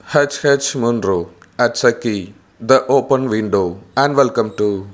HH Munro at Saki, The Open Window, and welcome to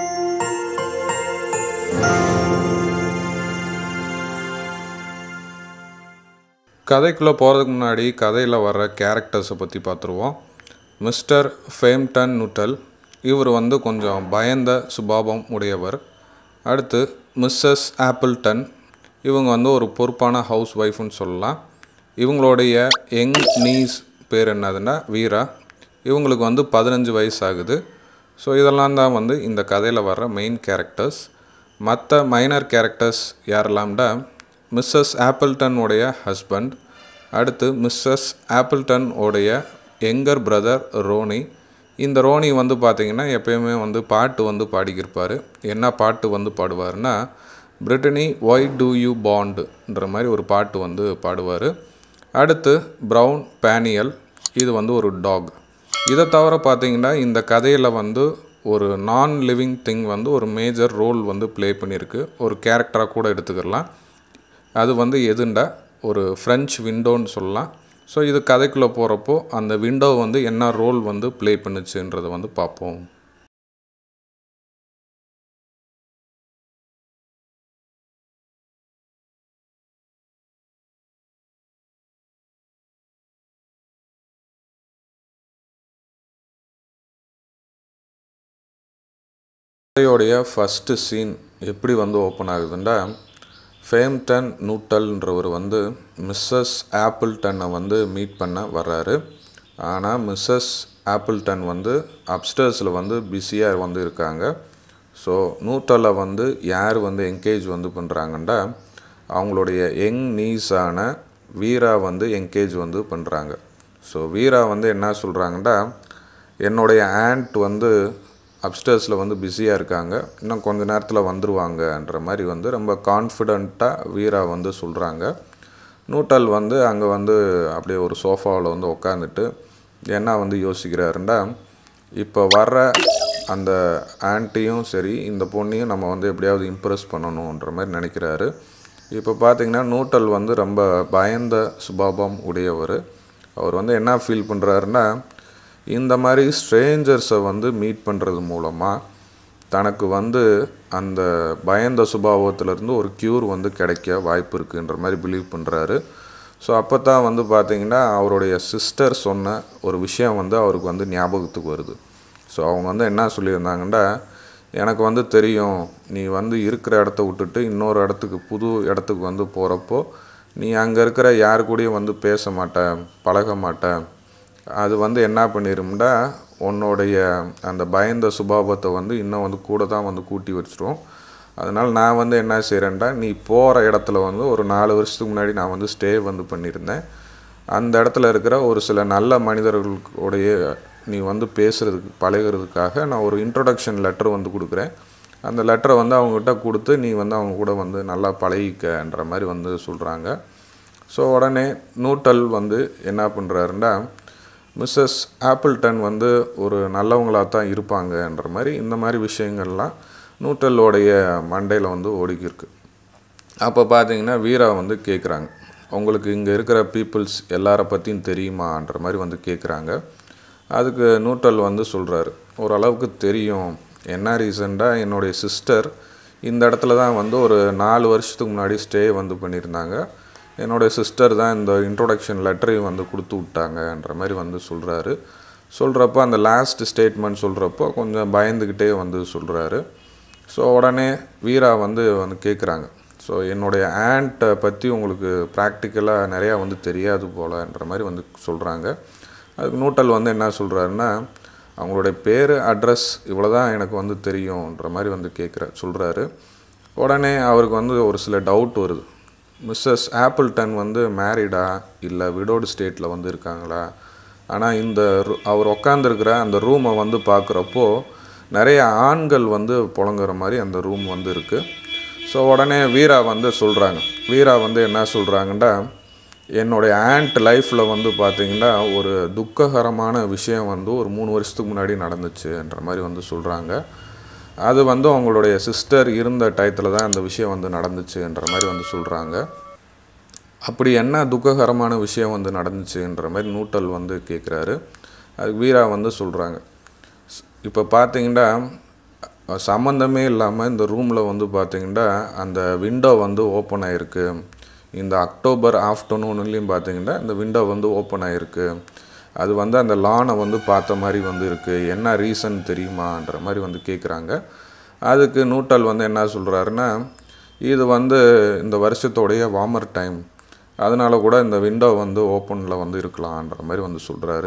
கதைக்குள்ளே போகிறதுக்கு முன்னாடி கதையில் வர்ற கேரக்டர்ஸை பற்றி பார்த்துருவோம் மிஸ்டர் ஃபேம்டன் நுட்டல் இவர் வந்து கொஞ்சம் பயந்த சுபாவம் உடையவர் அடுத்து மிஸ்ஸஸ் ஆப்பிள்டன் இவங்க வந்து ஒரு பொறுப்பான ஹவுஸ் ஒய்ஃப்னு சொல்லலாம் இவங்களுடைய யங் நீஸ் பேர் என்னதுன்னா வீரா இவங்களுக்கு வந்து பதினஞ்சு வயசு ஆகுது ஸோ இதெல்லாம் தான் வந்து இந்த கதையில் வர்ற மெயின் கேரக்டர்ஸ் மற்ற மைனர் கேரக்டர்ஸ் யாரெல்லாம்டா மிஸ்ஸஸ் ஆப்பிள்டன் உடைய ஹஸ்பண்ட் அடுத்து மிஸ்ஸஸ் ஆப்பிள்டன் உடைய யங்கர் பிரதர் ரோனி இந்த ரோனி வந்து பார்த்திங்கன்னா எப்பயுமே வந்து பாட்டு வந்து பாடிக்கிருப்பார் என்ன பாட்டு வந்து பாடுவார்னா பிரிட்டனி ஒய் டூ யூ பாண்டுன்ற மாதிரி ஒரு பாட்டு வந்து பாடுவார் அடுத்து ப்ரௌன் பேனியல் இது வந்து ஒரு டாக் இதை தவிர பார்த்தீங்கன்னா இந்த கதையில் வந்து ஒரு நான் லிவிங் திங் வந்து ஒரு மேஜர் ரோல் வந்து ப்ளே பண்ணியிருக்கு ஒரு கேரக்டராக கூட எடுத்துக்கலாம் அது வந்து எதுண்டா ஒரு ஃப்ரெஞ்ச் விண்டோன்னு சொல்லலாம் ஸோ இது கதைக்குள்ளே போகிறப்போ அந்த விண்டோ வந்து என்ன ரோல் வந்து ப்ளே பண்ணுச்சுன்றதை வந்து பார்ப்போம் கதையோடைய ஃபஸ்ட்டு சீன் எப்படி வந்து ஓப்பன் ஆகுதுண்டா ஃபேம்டன் நூட்டல்ன்றவர் வந்து மிஸ்ஸஸ் ஆப்பிள்டனை வந்து மீட் பண்ண வர்றாரு ஆனால் மிஸ்ஸஸ் ஆப்பிள்டன் வந்து அப்ஸ்டர்ஸில் வந்து பிஸியாக வந்து இருக்காங்க ஸோ நூட்டலை வந்து யார் வந்து என்கேஜ் வந்து பண்ணுறாங்கண்டா அவங்களுடைய யங் நீஸான வீரா வந்து என்கேஜ் வந்து பண்ணுறாங்க ஸோ வீரா வந்து என்ன சொல்கிறாங்கண்டா என்னுடைய ஆண்ட் வந்து அப்ஸ்டர்ஸில் வந்து பிஸியாக இருக்காங்க இன்னும் கொஞ்ச நேரத்தில் வந்துருவாங்கன்ற மாதிரி வந்து ரொம்ப கான்ஃபிடண்ட்டாக வீரா வந்து சொல்கிறாங்க நூட்டல் வந்து அங்கே வந்து அப்படியே ஒரு சோஃபாவில் வந்து உட்காந்துட்டு என்ன வந்து யோசிக்கிறாருண்டா இப்போ வர்ற அந்த ஆன்ட்டியும் சரி இந்த பொண்ணையும் நம்ம வந்து எப்படியாவது இம்ப்ரெஸ் பண்ணணுன்ற மாதிரி நினைக்கிறாரு இப்போ பார்த்திங்கன்னா நூட்டல் வந்து ரொம்ப பயந்த சுபாவம் உடையவர் அவர் வந்து என்ன ஃபீல் பண்ணுறாருன்னா இந்த மாதிரி ஸ்ட்ரேஞ்சர்ஸை வந்து மீட் பண்ணுறது மூலமாக தனக்கு வந்து அந்த பயந்த சுபாவத்திலேருந்து ஒரு க்யூர் வந்து கிடைக்க வாய்ப்பு இருக்குன்ற மாதிரி பிலீவ் பண்ணுறாரு ஸோ அப்போ தான் வந்து பார்த்திங்கன்னா அவருடைய சிஸ்டர் சொன்ன ஒரு விஷயம் வந்து அவருக்கு வந்து ஞாபகத்துக்கு வருது ஸோ அவங்க வந்து என்ன சொல்லியிருந்தாங்கன்னா எனக்கு வந்து தெரியும் நீ வந்து இருக்கிற இடத்த விட்டுட்டு இன்னொரு இடத்துக்கு புது இடத்துக்கு வந்து போகிறப்போ நீ அங்கே இருக்கிற யாரு கூடயும் வந்து பேச மாட்ட பழக மாட்ட அது வந்து என்ன பண்ணிரும்டா உன்னுடைய அந்த பயந்த சுபாவத்தை வந்து இன்னும் வந்து கூட தான் வந்து கூட்டி வச்சிரும் அதனால் நான் வந்து என்ன செய்கிறேன்டா நீ போகிற இடத்துல வந்து ஒரு நாலு வருஷத்துக்கு முன்னாடி நான் வந்து ஸ்டே வந்து பண்ணியிருந்தேன் அந்த இடத்துல இருக்கிற ஒரு சில நல்ல மனிதர்களுடைய நீ வந்து பேசுகிறதுக்கு பழகிறதுக்காக நான் ஒரு இன்ட்ரொடக்ஷன் லெட்டர் வந்து கொடுக்குறேன் அந்த லெட்டரை வந்து அவங்ககிட்ட கொடுத்து நீ வந்து அவங்க கூட வந்து நல்லா பழகிக்கன்ற மாதிரி வந்து சொல்கிறாங்க ஸோ உடனே நூட்டல் வந்து என்ன பண்ணுறாருண்டா மிஸ்ஸஸ் ஆப்பிள்டன் வந்து ஒரு நல்லவங்களாக தான் இருப்பாங்கன்ற மாதிரி இந்த மாதிரி விஷயங்கள்லாம் நூட்டலோடைய மண்டையில் வந்து ஓடிக்கிருக்கு அப்போ பார்த்தீங்கன்னா வீரா வந்து கேட்குறாங்க உங்களுக்கு இங்கே இருக்கிற பீப்புள்ஸ் எல்லாரை பற்றியும் தெரியுமான்ற மாதிரி வந்து கேட்குறாங்க அதுக்கு நூட்டல் வந்து சொல்கிறாரு ஓரளவுக்கு தெரியும் என்ன ரீசண்டாக என்னுடைய சிஸ்டர் இந்த இடத்துல தான் வந்து ஒரு நாலு வருஷத்துக்கு முன்னாடி ஸ்டே வந்து பண்ணியிருந்தாங்க என்னோடய சிஸ்டர் தான் இந்த இன்ட்ரொடக்ஷன் லெட்டரையும் வந்து கொடுத்து விட்டாங்கன்ற மாதிரி வந்து சொல்கிறாரு சொல்கிறப்போ அந்த லாஸ்ட் ஸ்டேட்மெண்ட் சொல்கிறப்போ கொஞ்சம் பயந்துக்கிட்டே வந்து சொல்கிறாரு ஸோ உடனே வீரா வந்து வந்து கேட்குறாங்க ஸோ என்னுடைய ஆண்ட்டை பற்றி உங்களுக்கு ப்ராக்டிக்கலாக நிறையா வந்து தெரியாது போலன்ற மாதிரி வந்து சொல்கிறாங்க அதுக்கு நூட்டல் வந்து என்ன சொல்கிறாருன்னா அவங்களுடைய பேர் அட்ரஸ் இவ்வளோ தான் எனக்கு வந்து தெரியுன்ற மாதிரி வந்து கேட்குற சொல்கிறாரு உடனே அவருக்கு வந்து ஒரு சில டவுட் வருது மிஸ்ஸஸ் ஆப்பிள்டன் வந்து மேரிடா இல்லை விடோடு ஸ்டேட்டில் வந்து இருக்காங்களா ஆனால் இந்த அவர் உக்காந்துருக்கிற அந்த ரூமை வந்து பார்க்குறப்போ நிறைய ஆண்கள் வந்து புழங்குற மாதிரி அந்த ரூம் வந்து இருக்குது ஸோ உடனே வீரா வந்து சொல்கிறாங்க வீரா வந்து என்ன சொல்கிறாங்கன்னா என்னுடைய ஆண்ட் லைஃப்பில் வந்து பார்த்திங்கன்னா ஒரு துக்ககரமான விஷயம் வந்து ஒரு மூணு வருஷத்துக்கு முன்னாடி நடந்துச்சுன்ற மாதிரி வந்து சொல்கிறாங்க அது வந்து அவங்களுடைய சிஸ்டர் இருந்த டயத்தில் தான் அந்த விஷயம் வந்து நடந்துச்சுன்ற மாதிரி வந்து சொல்கிறாங்க அப்படி என்ன துக்ககரமான விஷயம் வந்து நடந்துச்சுன்ற மாதிரி நூட்டல் வந்து கேட்குறாரு அதுக்கு வீரா வந்து சொல்கிறாங்க இப்போ பார்த்தீங்கன்னா சம்மந்தமே இல்லாமல் இந்த ரூமில் வந்து பார்த்தீங்கன்னா அந்த விண்டோ வந்து ஓப்பன் ஆகிருக்கு இந்த அக்டோபர் ஆஃப்டர்நூன்லேயும் பார்த்தீங்கன்னா இந்த விண்டோ வந்து ஓப்பன் ஆகிருக்கு அது வந்து அந்த லானை வந்து பார்த்த மாதிரி வந்து இருக்குது என்ன ரீசன் தெரியுமான்ற மாதிரி வந்து கேட்குறாங்க அதுக்கு நூட்டல் வந்து என்ன சொல்கிறாருன்னா இது வந்து இந்த வருஷத்தோடைய வார்மர் டைம் அதனால கூட இந்த விண்டோ வந்து ஓப்பனில் வந்து இருக்கலான்ற மாதிரி வந்து சொல்கிறாரு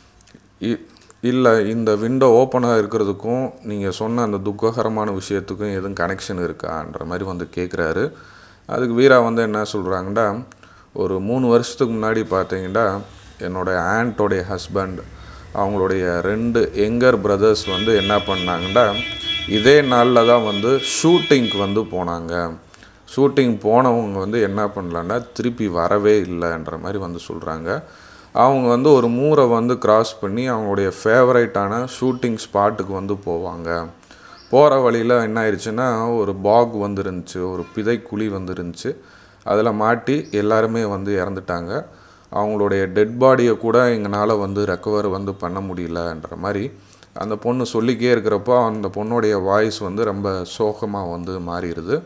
இல்லை இந்த விண்டோ ஓப்பனாக இருக்கிறதுக்கும் நீங்கள் சொன்ன அந்த துக்ககரமான விஷயத்துக்கும் எதுவும் கனெக்ஷன் இருக்கான்ற மாதிரி வந்து கேட்குறாரு அதுக்கு வீரா வந்து என்ன சொல்கிறாங்கன்னா ஒரு மூணு வருஷத்துக்கு முன்னாடி பார்த்தீங்கன்னா என்னோடய ஆண்ட்டோடைய ஹஸ்பண்ட் அவங்களுடைய ரெண்டு எங்கர் பிரதர்ஸ் வந்து என்ன பண்ணாங்கன்னா இதே நாளில் தான் வந்து ஷூட்டிங்க்கு வந்து போனாங்க ஷூட்டிங் போனவங்க வந்து என்ன பண்ணலான்னா திருப்பி வரவே இல்லைன்ற மாதிரி வந்து சொல்கிறாங்க அவங்க வந்து ஒரு மூரை வந்து கிராஸ் பண்ணி அவங்களுடைய ஃபேவரைட்டான ஷூட்டிங் ஸ்பாட்டுக்கு வந்து போவாங்க போகிற வழியில் என்ன ஆயிடுச்சுன்னா ஒரு பாக் வந்து இருந்துச்சு ஒரு பிதை குழி வந்து இருந்துச்சு அதில் மாட்டி எல்லாருமே வந்து இறந்துட்டாங்க அவங்களுடைய டெட் பாடியை கூட எங்களால் வந்து ரெக்கவர் வந்து பண்ண முடியலன்ற மாதிரி அந்த பொண்ணு சொல்லிக்கே இருக்கிறப்போ அந்த பொண்ணுடைய வாய்ஸ் வந்து ரொம்ப சோகமாக வந்து மாறிடுது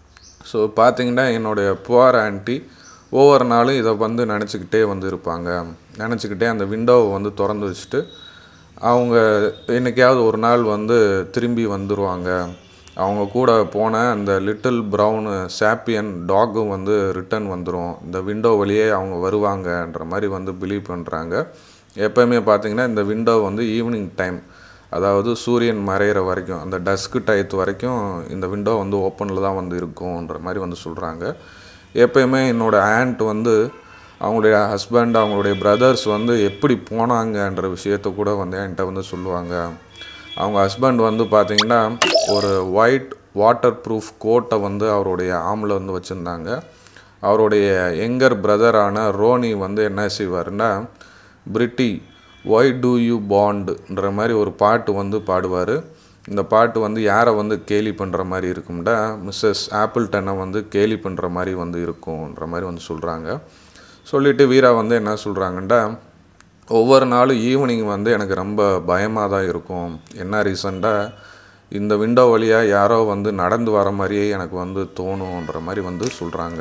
ஸோ பார்த்தீங்கன்னா என்னுடைய புவர் ஆன்ட்டி ஒவ்வொரு நாளும் இதை வந்து நினச்சிக்கிட்டே வந்து இருப்பாங்க நினச்சிக்கிட்டே அந்த விண்டோவை வந்து திறந்து வச்சுட்டு அவங்க என்றைக்காவது ஒரு நாள் வந்து திரும்பி வந்துடுவாங்க அவங்க கூட போன அந்த லிட்டில் ப்ரௌனு சாப்பியன் டாகும் வந்து ரிட்டன் வந்துடும் இந்த விண்டோ வழியே அவங்க வருவாங்கன்ற மாதிரி வந்து பிலீவ் பண்ணுறாங்க எப்போயுமே பார்த்தீங்கன்னா இந்த விண்டோ வந்து ஈவினிங் டைம் அதாவது சூரியன் மறையிற வரைக்கும் அந்த டஸ்க்கு டயத்து வரைக்கும் இந்த விண்டோ வந்து ஓப்பனில் தான் வந்து இருக்கும்ன்ற மாதிரி வந்து சொல்கிறாங்க எப்பயுமே என்னோடய ஆண்ட் வந்து அவங்களுடைய ஹஸ்பண்ட் அவங்களுடைய பிரதர்ஸ் வந்து எப்படி போனாங்கன்ற விஷயத்த கூட வந்து என்கிட்ட வந்து சொல்லுவாங்க அவங்க ஹஸ்பண்ட் வந்து பார்த்திங்கன்னா ஒரு ஒயிட் வாட்டர் ப்ரூஃப் கோட்டை வந்து அவருடைய ஆமில் வந்து வச்சுருந்தாங்க அவருடைய எங்கர் பிரதரான ரோனி வந்து என்ன செய்வாருன்னா பிரிட்டி ஒய் டூ யூ பாண்டுன்ற மாதிரி ஒரு பாட்டு வந்து பாடுவார் இந்த பாட்டு வந்து யாரை வந்து கேலி பண்ணுற மாதிரி இருக்கும்டா மிஸ்ஸஸ் ஆப்பிள்டனை வந்து கேலி பண்ணுற மாதிரி வந்து இருக்கும்ன்ற மாதிரி வந்து சொல்கிறாங்க சொல்லிவிட்டு வீரா வந்து என்ன சொல்கிறாங்கண்டா ஒவ்வொரு நாளும் ஈவினிங் வந்து எனக்கு ரொம்ப பயமாக தான் இருக்கும் என்ன ரீசண்டாக இந்த விண்டோ வழியாக யாரோ வந்து நடந்து வர மாதிரியே எனக்கு வந்து தோணுன்ற மாதிரி வந்து சொல்கிறாங்க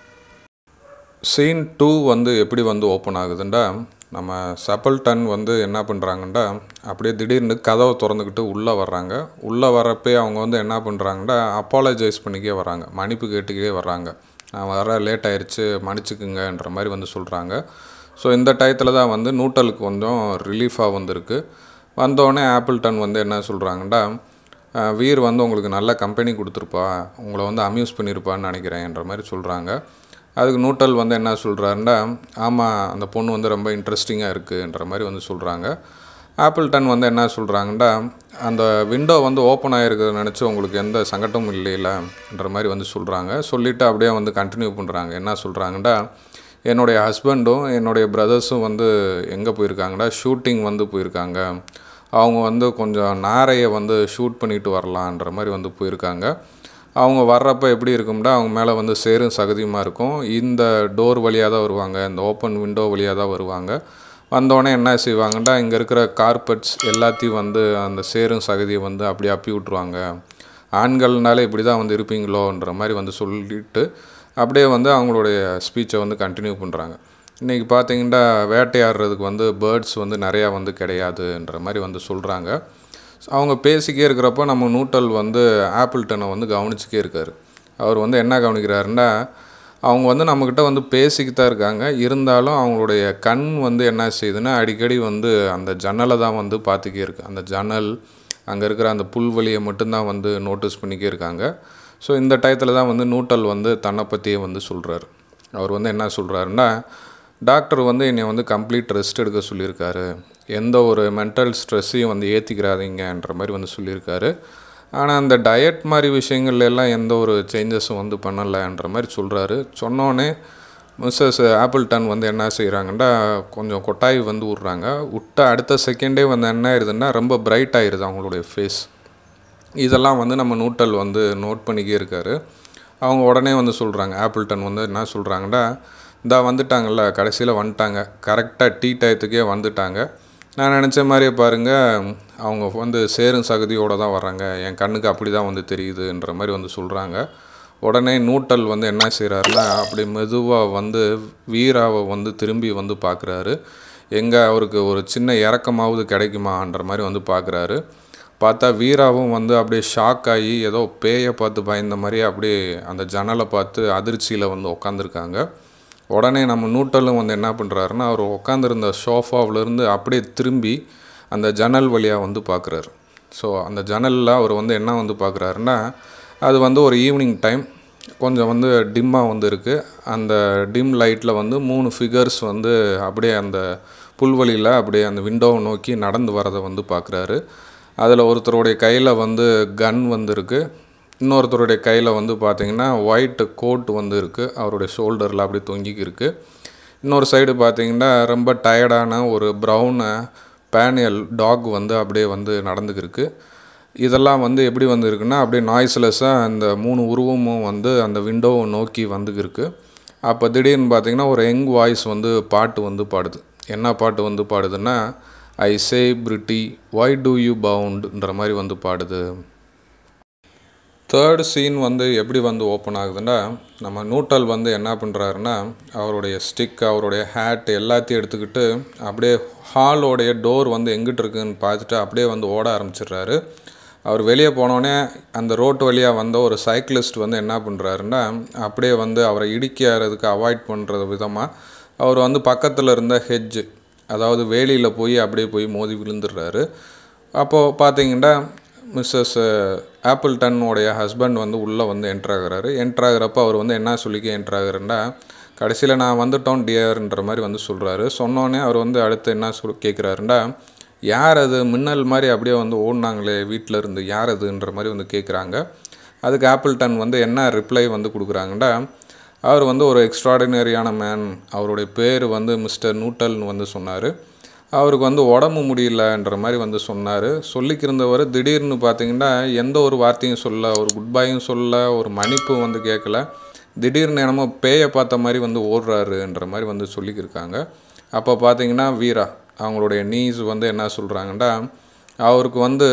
சீன் டூ வந்து எப்படி வந்து ஓப்பன் ஆகுதுண்டா நம்ம சப்பல்டன் வந்து என்ன பண்ணுறாங்கண்டா அப்படியே திடீர்னு கதவை திறந்துக்கிட்டு உள்ளே வர்றாங்க உள்ளே வரப்பே அவங்க வந்து என்ன பண்ணுறாங்கண்டா அப்பாலஜைஸ் பண்ணிக்கே வராங்க மன்னிப்பு கேட்டுக்கே வர்றாங்க நான் வர லேட் ஆயிடுச்சு மன்னிச்சுக்குங்கன்ற மாதிரி வந்து சொல்கிறாங்க ஸோ இந்த டயத்தில் தான் வந்து நூட்டலுக்கு கொஞ்சம் ரிலீஃபாக வந்திருக்கு வந்தோடனே ஆப்பிள்டன் வந்து என்ன சொல்கிறாங்கண்டா வீர் வந்து உங்களுக்கு நல்ல கம்பெனி கொடுத்துருப்பா உங்களை வந்து அம்யூஸ் பண்ணியிருப்பான்னு நினைக்கிறேன்ற மாதிரி சொல்கிறாங்க அதுக்கு நூட்டல் வந்து என்ன சொல்கிறாருண்டா ஆமாம் அந்த பொண்ணு வந்து ரொம்ப இன்ட்ரெஸ்டிங்காக இருக்குன்ற மாதிரி வந்து சொல்கிறாங்க ஆப்பிள்டன் வந்து என்ன சொல்கிறாங்கண்டா அந்த விண்டோ வந்து ஓப்பன் ஆகிருக்கிறத நினச்சி உங்களுக்கு எந்த சங்கட்டமும் இல்லைலன்ற மாதிரி வந்து சொல்கிறாங்க சொல்லிவிட்டு அப்படியே வந்து கண்டினியூ பண்ணுறாங்க என்ன சொல்கிறாங்கண்டா என்னுடைய ஹஸ்பண்டும் என்னுடைய பிரதர்ஸும் வந்து எங்கே போயிருக்காங்கடா ஷூட்டிங் வந்து போயிருக்காங்க அவங்க வந்து கொஞ்சம் நாரையை வந்து ஷூட் பண்ணிட்டு வரலான்ற மாதிரி வந்து போயிருக்காங்க அவங்க வர்றப்ப எப்படி இருக்கும்னா அவங்க மேலே வந்து சேரும் சகதியுமாக இருக்கும் இந்த டோர் வழியாக தான் வருவாங்க இந்த ஓப்பன் விண்டோ வழியாக தான் வருவாங்க வந்தோடனே என்ன செய்வாங்கன்னா இங்கே இருக்கிற கார்பெட்ஸ் எல்லாத்தையும் வந்து அந்த சேரும் சகதியை வந்து அப்படியே அப்பி விட்ருவாங்க ஆண்கள்னாலே இப்படி தான் வந்து இருப்பீங்களோன்ற மாதிரி வந்து சொல்லிட்டு அப்படியே வந்து அவங்களுடைய ஸ்பீச்சை வந்து கண்டினியூ பண்ணுறாங்க இன்றைக்கி பார்த்தீங்கன்னா வேட்டையாடுறதுக்கு வந்து பேர்ட்ஸ் வந்து நிறையா வந்து கிடையாதுன்ற மாதிரி வந்து சொல்கிறாங்க அவங்க பேசிக்கே இருக்கிறப்போ நம்ம நூட்டல் வந்து ஆப்பிள்டனை வந்து கவனிச்சுக்கே இருக்கார் அவர் வந்து என்ன கவனிக்கிறாருன்னா அவங்க வந்து நம்மக்கிட்ட வந்து பேசிக்கிட்டு தான் இருக்காங்க இருந்தாலும் அவங்களுடைய கண் வந்து என்ன செய்யுதுன்னா அடிக்கடி வந்து அந்த ஜன்னலை தான் வந்து பார்த்துக்கே இருக்கு அந்த ஜன்னல் அங்கே இருக்கிற அந்த புல்வெளியை மட்டும்தான் வந்து நோட்டீஸ் பண்ணிக்கே இருக்காங்க ஸோ இந்த டயத்தில் தான் வந்து நூட்டல் வந்து தன்னை பற்றியே வந்து சொல்கிறார் அவர் வந்து என்ன சொல்கிறாருன்னா டாக்டர் வந்து என்னை வந்து கம்ப்ளீட் ரெஸ்ட் எடுக்க சொல்லியிருக்காரு எந்த ஒரு மென்டல் ஸ்ட்ரெஸ்ஸையும் வந்து ஏற்றிக்கிறாதீங்கன்ற மாதிரி வந்து சொல்லியிருக்காரு ஆனால் அந்த டயட் மாதிரி விஷயங்கள்ல எல்லாம் எந்த ஒரு சேஞ்சஸும் வந்து பண்ணலைன்ற மாதிரி சொல்கிறாரு சொன்னோன்னே மிஸ்ஸஸ் ஆப்பிள்டன் வந்து என்ன செய்கிறாங்கன்னா கொஞ்சம் கொட்டாய் வந்து விட்றாங்க விட்ட அடுத்த செகண்டே வந்து என்ன ஆயிடுதுன்னா ரொம்ப பிரைட் ஆயிடுது அவங்களுடைய ஃபேஸ் இதெல்லாம் வந்து நம்ம நூட்டல் வந்து நோட் பண்ணிக்கே இருக்காரு அவங்க உடனே வந்து சொல்கிறாங்க ஆப்பிள்டன் வந்து என்ன சொல்கிறாங்கன்னா இந்தா வந்துட்டாங்கல்ல கடைசியில் வந்துட்டாங்க கரெக்டாக டீ டயத்துக்கே வந்துட்டாங்க நான் நினச்ச மாதிரியே பாருங்கள் அவங்க வந்து சேரும் சகதியோடு தான் வர்றாங்க என் கண்ணுக்கு அப்படி தான் வந்து தெரியுதுன்ற மாதிரி வந்து சொல்கிறாங்க உடனே நூட்டல் வந்து என்ன செய்கிறாருன்னா அப்படி மெதுவாக வந்து வீராவை வந்து திரும்பி வந்து பார்க்குறாரு எங்கே அவருக்கு ஒரு சின்ன இறக்கமாவது கிடைக்குமான்ற மாதிரி வந்து பார்க்குறாரு பார்த்தா வீராவும் வந்து அப்படியே ஷாக் ஆகி ஏதோ பேயை பார்த்து பயந்த மாதிரி அப்படியே அந்த ஜன்னலை பார்த்து அதிர்ச்சியில் வந்து உட்காந்துருக்காங்க உடனே நம்ம நூட்டலும் வந்து என்ன பண்ணுறாருன்னா அவர் உட்காந்துருந்த சோஃபாவிலேருந்து அப்படியே திரும்பி அந்த ஜன்னல் வழியாக வந்து பார்க்குறாரு ஸோ அந்த ஜன்னலில் அவர் வந்து என்ன வந்து பார்க்குறாருன்னா அது வந்து ஒரு ஈவினிங் டைம் கொஞ்சம் வந்து டிம்மாக வந்து இருக்குது அந்த டிம் லைட்டில் வந்து மூணு ஃபிகர்ஸ் வந்து அப்படியே அந்த புல்வெளியில் அப்படியே அந்த விண்டோவை நோக்கி நடந்து வரதை வந்து பார்க்குறாரு அதில் ஒருத்தருடைய கையில் வந்து கன் வந்து இருக்குது இன்னொருத்தருடைய கையில் வந்து பார்த்திங்கன்னா ஒயிட் கோட் வந்து இருக்குது அவருடைய ஷோல்டரில் அப்படி தொங்கிக்கு இருக்குது இன்னொரு சைடு பார்த்திங்கன்னா ரொம்ப டயர்டான ஒரு ப்ரௌனு பேனியல் டாக் வந்து அப்படியே வந்து நடந்துக்கிருக்கு இதெல்லாம் வந்து எப்படி வந்து இருக்குன்னா அப்படியே நாய்ஸ்லெஸ்ஸாக அந்த மூணு உருவமும் வந்து அந்த விண்டோவை நோக்கி வந்துக்கிருக்கு அப்போ திடீர்னு பார்த்திங்கன்னா ஒரு யங் வாய்ஸ் வந்து பாட்டு வந்து பாடுது என்ன பாட்டு வந்து பாடுதுன்னா I say pretty why do you பவுண்டுன்ற மாதிரி வந்து பாடுது தேர்ட் சீன் வந்து எப்படி வந்து ஓப்பன் ஆகுதுன்னா நம்ம நூட்டல் வந்து என்ன பண்ணுறாருன்னா அவருடைய ஸ்டிக் அவருடைய ஹேட் எல்லாத்தையும் எடுத்துக்கிட்டு அப்படியே ஹாலோடைய டோர் வந்து எங்கிட்டு இருக்குன்னு பார்த்துட்டு அப்படியே வந்து ஓட ஆரம்பிச்சிடுறாரு அவர் வெளியே போனோடனே அந்த ரோட்டு வழியாக வந்த ஒரு சைக்கிளிஸ்ட் வந்து என்ன பண்ணுறாருன்னா அப்படியே வந்து அவரை இடிக்கிறதுக்கு அவாய்ட் பண்ணுறது விதமாக அவர் வந்து பக்கத்தில் இருந்த ஹெட்ஜு அதாவது வேலியில் போய் அப்படியே போய் மோதி விழுந்துடுறாரு அப்போது பார்த்தீங்கன்னா மிஸ்ஸஸ் ஆப்பிள்டனுடைய ஹஸ்பண்ட் வந்து உள்ளே வந்து என்ட்ராகிறாரு என்ட்ராகிறப்ப அவர் வந்து என்ன சொல்லிக்க என்ட்ராகிறாருன்னா கடைசியில் நான் வந்துட்டோம் டியர்ன்ற மாதிரி வந்து சொல்கிறாரு சொன்னோடனே அவர் வந்து அடுத்து என்ன சொல் கேட்குறாருண்டா யார் அது மின்னல் மாதிரி அப்படியே வந்து ஓடினாங்களே வீட்டில் இருந்து யார் அதுன்ற மாதிரி வந்து கேட்குறாங்க அதுக்கு ஆப்பிள்டன் வந்து என்ன ரிப்ளை வந்து கொடுக்குறாங்கண்டா அவர் வந்து ஒரு எக்ஸ்ட்ராடினரியான மேன் அவருடைய பேர் வந்து மிஸ்டர் நூட்டல்னு வந்து சொன்னார் அவருக்கு வந்து உடம்பு முடியலன்ற மாதிரி வந்து சொன்னார் சொல்லிக்கிருந்தவர் திடீர்னு பார்த்தீங்கன்னா எந்த ஒரு வார்த்தையும் சொல்ல ஒரு குட் பையும் சொல்ல ஒரு மன்னிப்பு வந்து கேட்கல திடீர்னு என்னமோ பேயை பார்த்த மாதிரி வந்து ஓடுறாருன்ற மாதிரி வந்து சொல்லிக்கிருக்காங்க அப்போ பார்த்தீங்கன்னா வீரா அவங்களுடைய நீஸ் வந்து என்ன சொல்கிறாங்கன்னா அவருக்கு வந்து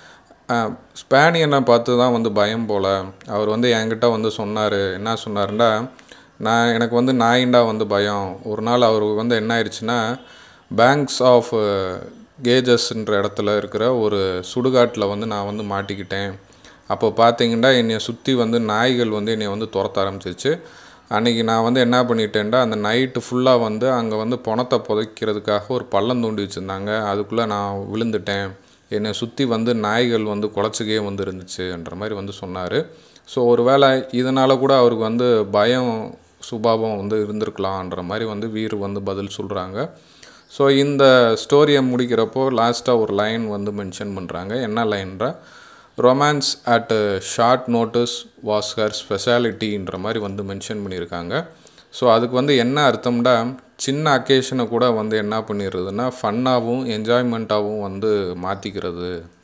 ஸ்பானியனை பார்த்து தான் வந்து பயம் போல் அவர் வந்து என்கிட்ட வந்து சொன்னார் என்ன சொன்னார்ண்டா நான் எனக்கு வந்து நாயிண்டா வந்து பயம் ஒரு நாள் அவருக்கு வந்து என்ன ஆயிடுச்சுன்னா பேங்க்ஸ் ஆஃப் கேஜஸ்ன்ற இடத்துல இருக்கிற ஒரு சுடுகாட்டில் வந்து நான் வந்து மாட்டிக்கிட்டேன் அப்போ பார்த்தீங்கன்னா என்னை சுற்றி வந்து நாய்கள் வந்து என்னை வந்து துரத்த ஆரம்பிச்சிச்சு அன்றைக்கி நான் வந்து என்ன பண்ணிட்டேன்டா அந்த நைட்டு ஃபுல்லாக வந்து அங்கே வந்து பணத்தை புதைக்கிறதுக்காக ஒரு பள்ளம் தோண்டி வச்சுருந்தாங்க அதுக்குள்ளே நான் விழுந்துட்டேன் என்னை சுற்றி வந்து நாய்கள் வந்து குலைச்சிக்கே வந்து இருந்துச்சுன்ற மாதிரி வந்து சொன்னார் ஸோ ஒரு வேளை இதனால் கூட அவருக்கு வந்து பயம் சுபாவம் வந்து இருந்திருக்கலான்ற மாதிரி வந்து வீர் வந்து பதில் சொல்கிறாங்க ஸோ இந்த ஸ்டோரியை முடிக்கிறப்போ லாஸ்ட்டாக ஒரு லைன் வந்து மென்ஷன் பண்ணுறாங்க என்ன லைன்றா romance at short notice was her ஸ்பெஷாலிட்டின்ற மாதிரி வந்து மென்ஷன் பண்ணியிருக்காங்க ஸோ அதுக்கு வந்து என்ன அர்த்தம்டா சின்ன அக்கேஷனை கூட வந்து என்ன பண்ணிடுறதுன்னா ஃபன்னாகவும் என்ஜாய்மெண்ட்டாகவும் வந்து மாற்றிக்கிறது